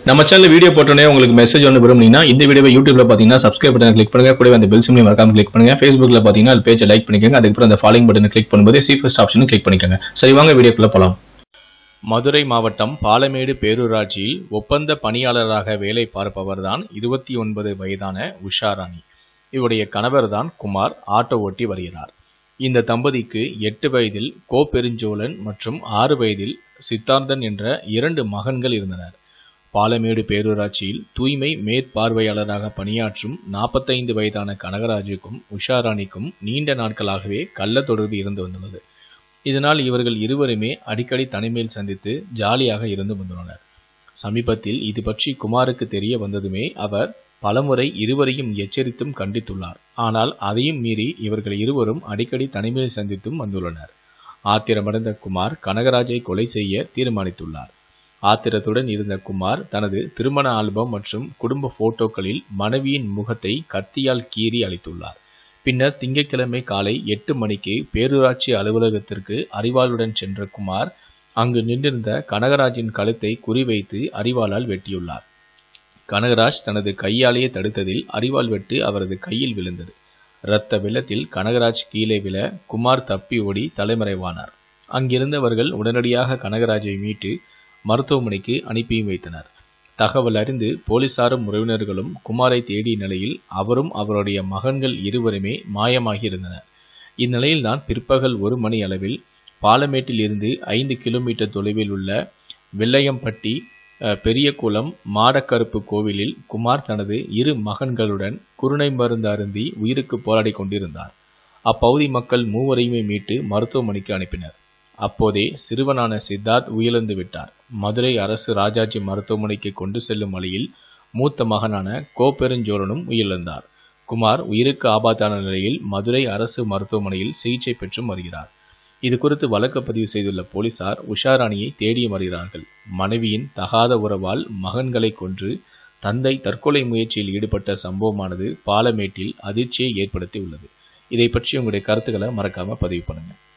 நம்ம channel video போட்டோன்னே உங்களுக்கு மெசேஜ் ஒன்று விரும்புனீங்கன்னா இந்த வீடியோவை யூடியூப்ல பார்த்தீங்கன்னா சப்ஸ்கிரைப் பட்டன் கிளிக் பண்ணுங்க கூடவே அந்த பெல் சிம்லையும் மறக்காம கிளிக் பண்ணுங்க ஃபேஸ்புக்ல பார்த்தீங்கன்னா அது பேஜை லைக் பண்ணிக்கோங்க அதுக்கப்புறம் அந்த ஃபாலோயிங் பட்டனை கிளிக் பண்ணும்போது சி ஃபர்ஸ்ட் ஆப்ஷனும் கிளிக் பண்ணிக்கோங்க சரி வாங்க வீடியோக்குள்ள போலாம் மதுரை மாவட்டம் பாலமேடு பேரூராட்சியில் ஒப்பந்த பணியாளராக வேலை பார்ப்பவர்தான் இருபத்தி ஒன்பது வயதான உஷாராணி இவருடைய கணவர்தான் குமார் ஆட்டோ ஓட்டி வருகிறார் இந்த தம்பதிக்கு எட்டு வயதில் கோபெருஞ்சோழன் மற்றும் ஆறு வயதில் சித்தார்த்தன் என்ற இரண்டு மகன்கள் இருந்தனர் பாலமேடு பேரூராட்சியில் தூய்மை மேற்பார்வையாளராக பணியாற்றும் நாற்பத்தைந்து வயதான கனகராஜுக்கும் உஷாராணிக்கும் நீண்ட நாட்களாகவே கள்ள தொடர்பு இருந்து வந்துள்ளது இதனால் இவர்கள் இருவருமே அடிக்கடி தனிமையில் சந்தித்து ஜாலியாக இருந்து வந்துள்ளனர் சமீபத்தில் இது பற்றி குமாருக்கு தெரிய வந்ததுமே அவர் பலமுறை இருவரையும் எச்சரித்தும் கண்டித்துள்ளார் ஆனால் அதையும் மீறி இவர்கள் இருவரும் அடிக்கடி தனிமையில் சந்தித்தும் வந்துள்ளனர் ஆத்திரமடைந்த குமார் கனகராஜை கொலை செய்ய தீர்மானித்துள்ளார் ஆத்திரத்துடன் இருந்த குமார் தனது திருமண ஆல்பம் மற்றும் குடும்ப போட்டோக்களில் மனைவியின் முகத்தை கத்தியால் கீறி அளித்துள்ளார் பின்னர் திங்கட்கிழமை காலை எட்டு மணிக்கு பேரூராட்சி அலுவலகத்திற்கு அறிவாளுடன் சென்ற குமார் அங்கு நின்றிருந்த கனகராஜின் கழுத்தை குறிவைத்து அறிவாளால் வெட்டியுள்ளார் கனகராஜ் தனது கையாலேயே தடுத்ததில் அறிவாள் வெட்டு அவரது கையில் விழுந்தது இரத்த வெள்ளத்தில் கனகராஜ் கீழே விழ குமார் தப்பி ஓடி தலைமறைவானார் அங்கிருந்தவர்கள் உடனடியாக கனகராஜை மீட்டு மருத்துவமனைக்கு அனுப்பியும் வைத்தனர் தகவல் அறிந்து போலீசாரும் உறவினர்களும் குமாரை தேடிய நிலையில் அவரும் அவருடைய மகன்கள் இருவருமே மாயமாகி இருந்தனர் இந்நிலையில்தான் பிற்பகல் ஒரு மணி அளவில் பாலமேட்டில் இருந்து ஐந்து கிலோமீட்டர் தொலைவில் உள்ள வெள்ளையம்பட்டி அஹ், பெரியகுளம் மாடக்கருப்பு கோவிலில் குமார் தனது இரு மகன்களுடன் குருணை மருந்து அருந்தி உயிருக்கு போராடி கொண்டிருந்தார் அப்பகுதி மக்கள் மூவரையுமே மீட்டு மருத்துவமனைக்கு அனுப்பினர் அப்போதே சிறுவனான சித்தார்த் உயிரிழந்து விட்டார் மதுரை அரசு ராஜாஜி மருத்துவமனைக்கு கொண்டு செல்லும் வழியில் மூத்த மகனான கோப்பெருஞ்சோழனும் உயிரிழந்தார் குமார் உயிருக்கு ஆபத்தான நிலையில் மதுரை அரசு மருத்துவமனையில் சிகிச்சை பெற்றும் வருகிறார் இது குறித்து வழக்கு பதிவு செய்துள்ள போலீசார் உஷாராணியை தேடி வருகிறார்கள் மனைவியின் தகாத உறவால் மகன்களை கொன்று தந்தை தற்கொலை முயற்சியில் ஈடுபட்ட சம்பவமானது பாலமேட்டில் அதிர்ச்சியை ஏற்படுத்தி உள்ளது இதை பற்றி உங்களுடைய கருத்துக்களை மறக்காம பதிவு பண்ணுங்க